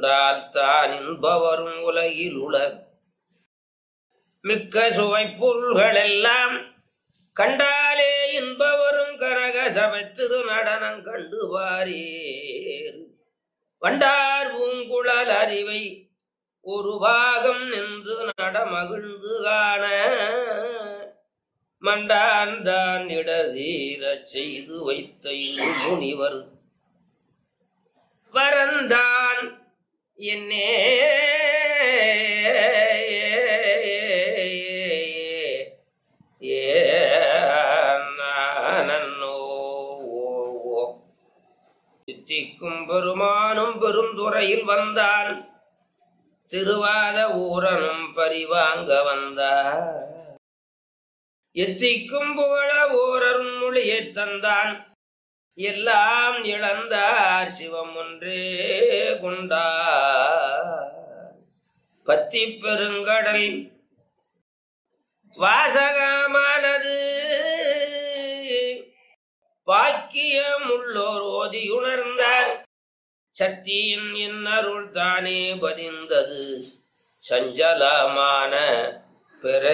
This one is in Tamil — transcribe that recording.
உண்டால் தான் இன்பவரும் உலகில் உள மிக்க சுவை பொருள்கள் எல்லாம் கண்டாலே இன்பவரும் கனக சபை திரு நடனம் கண்டு வாரீர் வண்டார் பூங்குழல் அறிவை ஒரு பாகம் நின்று நடமகிழ்ந்து காண மண்டான் தான் இடதீரச் செய்து வைத்த இரு முனிவர் வரந்தான் என்னே சித்திக்கும் பெருமானும் பெருந்துறையில் வந்தான் திருவாத ஊரனும் பரிவாங்க வந்தார் எத்திக்கும் புகழ ஓரரும் மொழியைத் தந்தான் எல்லாம் இழந்தார் சிவம் ஒன்றே கொண்டார் பத்தி பெருங்கடல் வாசகமானது பாக்கியம் உள்ளோர் ஓதியுணர்ந்தார் சக்தியின் இன்னருள் தானே பதிந்தது சஞ்சலமான பிற